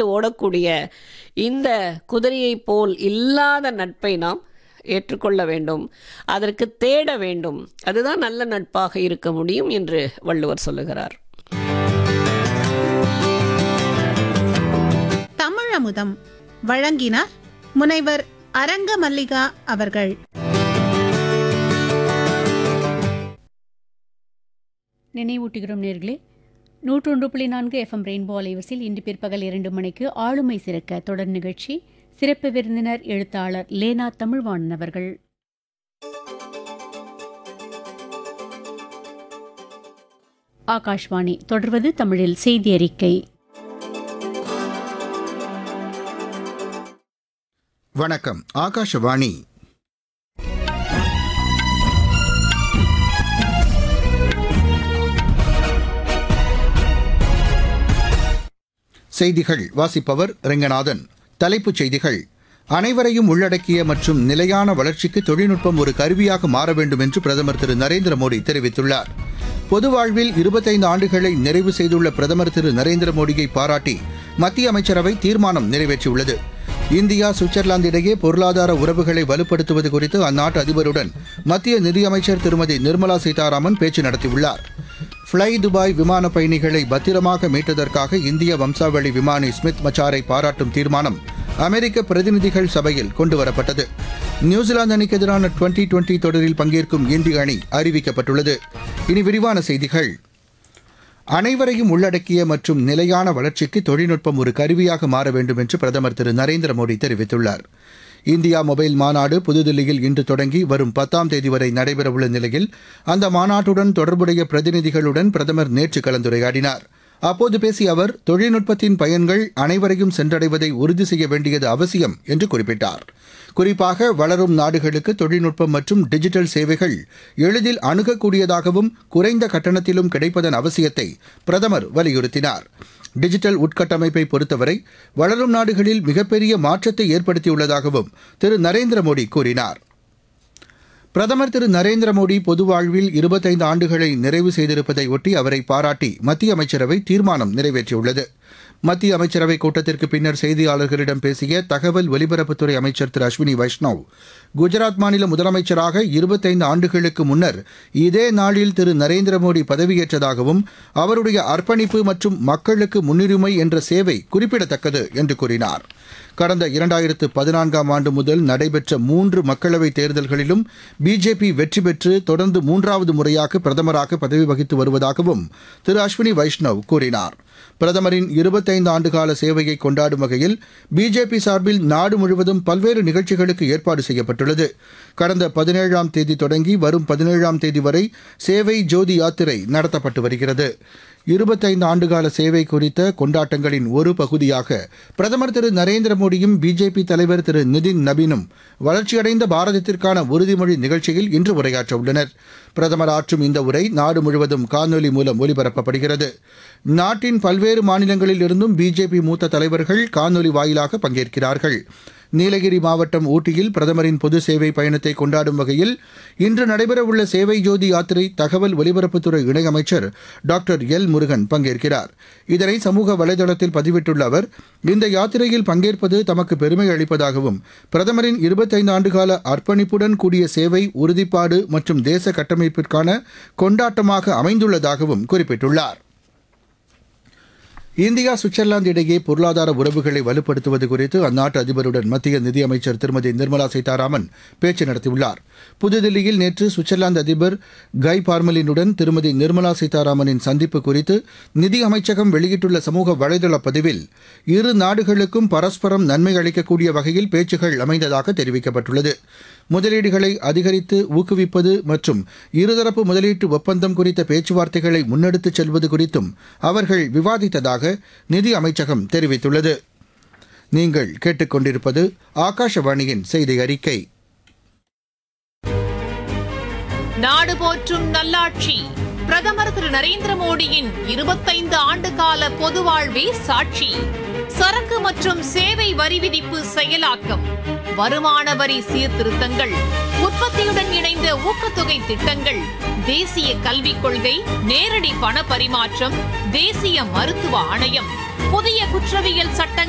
விட்டு ஓடக்கூடிய இந்த குதிரையைப் போல் இல்லாத நட்பை நாம் ஏற்றுக்கொள்ள வேண்டும் அதற்கு தேட வேண்டும் அதுதான் நல்ல நட்பாக இருக்க முடியும் என்று வள்ளுவர் சொல்லுகிறார் தமிழமுதம் வழங்கினார் முனைவர் அரங்க மல்லிகா அவர்கள் நினைவூட்டுகிறோம் நேர்களே நூற்றொன்று புள்ளி நான்கு எஃப்எம் ரெயின்போ அலைவரிசையில் இன்று பிற்பகல் இரண்டு மணிக்கு ஆளுமை சிறக்க தொடர் நிகழ்ச்சி சிறப்பு விருந்தினர் எழுத்தாளர் லேனா தமிழ்வாணன் அவர்கள் ஆகாஷ்வாணி தொடர்வது தமிழில் செய்தி அறிக்கை வணக்கம் ஆகாஷவாணி செய்திகள் வாசிப்பவர் ரெங்கநாதன் தலைப்புச் செய்திகள் அனைவரையும் உள்ளடக்கிய மற்றும் நிலையான வளர்ச்சிக்கு தொழில்நுட்பம் ஒரு கருவியாக மாற வேண்டும் என்று பிரதமர் திரு நரேந்திர மோடி தெரிவித்துள்ளார் பொது வாழ்வில் இருபத்தைந்து ஆண்டுகளை நிறைவு செய்துள்ள பிரதமர் திரு நரேந்திர மோடியை பாராட்டி மத்திய அமைச்சரவை தீர்மானம் நிறைவேற்றியுள்ளது இந்தியா சுவிட்சர்லாந்து இடையே பொருளாதார உறவுகளை வலுப்படுத்துவது குறித்து அந்நாட்டு அதிபருடன் மத்திய நிதியமைச்சர் திருமதி நிர்மலா சீதாராமன் பேச்சு நடத்தியுள்ளார் ஃப்ளை துபாய் விமான பயணிகளை பத்திரமாக மீட்டதற்காக இந்திய வம்சாவளி விமானி ஸ்மித் மச்சாரை பாராட்டும் தீர்மானம் அமெரிக்க பிரதிநிதிகள் சபையில் கொண்டுவரப்பட்டது நியூசிலாந்து அணிக்கு எதிரான டுவெண்டி டுவெண்டி தொடரில் பங்கேற்கும் இந்திய அணி அறிவிக்கப்பட்டுள்ளது இனி விரிவான செய்திகள் அனைவரையும் உள்ளடக்கிய மற்றும் நிலையான வளர்ச்சிக்கு தொழில்நுட்பம் ஒரு கருவியாக மாற வேண்டும் என்று பிரதமர் திரு நரேந்திர மோடி தெரிவித்துள்ளார் இந்தியா மொபைல் மாநாடு புதுதில்லியில் இன்று தொடங்கி வரும் பத்தாம் தேதி வரை நடைபெறவுள்ள நிலையில் அந்த மாநாட்டுடன் தொடர்புடைய பிரதிநிதிகளுடன் பிரதமர் நேற்று கலந்துரையாடினார் அப்போது பேசிய அவர் தொழில்நுட்பத்தின் பயன்கள் அனைவரையும் சென்றடைவதை உறுதி செய்ய வேண்டியது அவசியம் என்று குறிப்பிட்டார் குறிப்பாக வளரும் நாடுகளுக்கு தொழில்நுட்பம் மற்றும் டிஜிட்டல் சேவைகள் எளிதில் அணுகக்கூடியதாகவும் குறைந்த கட்டணத்திலும் கிடைப்பதன் அவசியத்தை பிரதமர் வலியுறுத்தினார் டிஜிட்டல் உட்கட்டமைப்பை பொறுத்தவரை வளரும் நாடுகளில் மிகப்பெரிய மாற்றத்தை ஏற்படுத்தியுள்ளதாகவும் திரு நரேந்திர மோடி கூறினார் பிரதமர் திரு நரேந்திர மோடி பொது வாழ்வில் இருபத்தைந்து ஆண்டுகளை நிறைவு செய்திருப்பதை ஒட்டி அவரை பாராட்டி மத்திய அமைச்சரவை தீர்மானம் நிறைவேற்றியுள்ளது மத்திய அமைச்சரவை கூட்டத்திற்கு பின்னர் செய்தியாளர்களிடம் பேசிய தகவல் ஒலிபரப்புத்துறை அமைச்சர் திரு அஸ்வினி வைஷ்ணவ் குஜராத் மாநில முதலமைச்சராக இருபத்தைந்து ஆண்டுகளுக்கு முன்னர் இதே நாளில் திரு நரேந்திர மோடி பதவியேற்றதாகவும் அவருடைய அர்ப்பணிப்பு மற்றும் மக்களுக்கு முன்னுரிமை என்ற சேவை குறிப்பிடத்தக்கது என்று கூறினார் கடந்த இரண்டாயிரத்து பதினான்காம் ஆண்டு முதல் நடைபெற்ற மூன்று மக்களவைத் தேர்தல்களிலும் பிஜேபி வெற்றி பெற்று தொடர்ந்து மூன்றாவது முறையாக பிரதமராக பதவி வகித்து வருவதாகவும் திரு அஸ்வினி வைஷ்ணவ் கூறினார் பிரதமரின் இருபத்தைந்து ஆண்டுகால சேவையை கொண்டாடும் வகையில் பிஜேபி சார்பில் நாடு முழுவதும் பல்வேறு நிகழ்ச்சிகளுக்கு ஏற்பாடு செய்யப்பட்டுள்ளது கடந்த பதினேழாம் தேதி தொடங்கி வரும் பதினேழாம் தேதி வரை சேவை ஜோதி யாத்திரை நடத்தப்பட்டு வருகிறது இருபத்தைந்து ஆண்டுகால சேவை குறித்த கொண்டாட்டங்களின் ஒரு பகுதியாக பிரதமர் திரு நரேந்திர மோடியும் பிஜேபி தலைவர் திரு நிதின் நபீனும் வளர்ச்சியடைந்த பாரதத்திற்கான உறுதிமொழி நிகழ்ச்சியில் இன்று உரையாற்ற உள்ளனர் பிரதமர் ஆற்றும் இந்த உரை நாடு முழுவதும் காணொலி மூலம் ஒலிபரப்பப்படுகிறது நாட்டின் பல்வேறு மாநிலங்களில் இருந்தும் பிஜேபி மூத்த தலைவர்கள் காணொலி வாயிலாக பங்கேற்கிறார்கள் நீலகிரி மாவட்டம் ஊட்டியில் பிரதமரின் பொது சேவை பயணத்தை கொண்டாடும் வகையில் இன்று நடைபெறவுள்ள சேவை ஜோதி யாத்திரை தகவல் ஒலிபரப்புத்துறை இணையமைச்சர் டாக்டர் எல் முருகன் பங்கேற்கிறார் இதனை சமூக வலைதளத்தில் பதிவிட்டுள்ள அவர் இந்த யாத்திரையில் பங்கேற்பது தமக்கு பெருமை அளிப்பதாகவும் பிரதமரின் இருபத்தைந்து ஆண்டுகால அர்ப்பணிப்புடன் கூடிய சேவை உறுதிப்பாடு மற்றும் தேச கட்டமைப்பிற்கான கொண்டாட்டமாக அமைந்துள்ளதாகவும் குறிப்பிட்டுள்ளார் இந்தியா சுவிட்சர்லாந்து இடையே பொருளாதார உறவுகளை வலுப்படுத்துவது குறித்து அந்நாட்டு அதிபருடன் மத்திய நிதியமைச்சர் திருமதி நிர்மலா சீதாராமன் பேச்சு நடத்தியுள்ளார் புதுதில்லியில் நேற்று சுவிட்சர்லாந்து அதிபர் கை பார்மலினுடன் திருமதி நிர்மலா சீதாராமனின் சந்திப்பு குறித்து நிதி அமைச்சகம் வெளியிட்டுள்ள சமூக வலைதள பதிவில் இரு நாடுகளுக்கும் பரஸ்பரம் நன்மை அளிக்கக்கூடிய வகையில் பேச்சுகள் அமைந்ததாக தெரிவிக்கப்பட்டுள்ளது முதலீடுகளை அதிகரித்து ஊக்குவிப்பது மற்றும் இருதரப்பு முதலீட்டு ஒப்பந்தம் குறித்த பேச்சுவார்த்தைகளை முன்னெடுத்துச் செல்வது குறித்தும் அவர்கள் விவாதித்ததாக நிதி அமைச்சகம் தெரிவித்துள்ளது நீங்கள் கேட்டுக்கொண்டிருப்பது ஆகாஷவாணியின் செய்தி அறிக்கை நாடு போற்றும் நல்லாட்சி பிரதமர் திரு நரேந்திர மோடியின் இருபத்தைந்து ஆண்டு கால பொது வாழ்வே சாட்சி சரக்கு மற்றும் சேவை வரி விதிப்பு செயலாக்கம் வருமான வரி சீர்திருத்தங்கள் உற்பத்தியுடன் இணைந்த ஊக்கத்தொகை திட்டங்கள் தேசிய கல்விக் கொள்கை நேரடி பண பரிமாற்றம் தேசிய மருத்துவ ஆணையம் புதிய குற்றவியல் சட்டங்கள்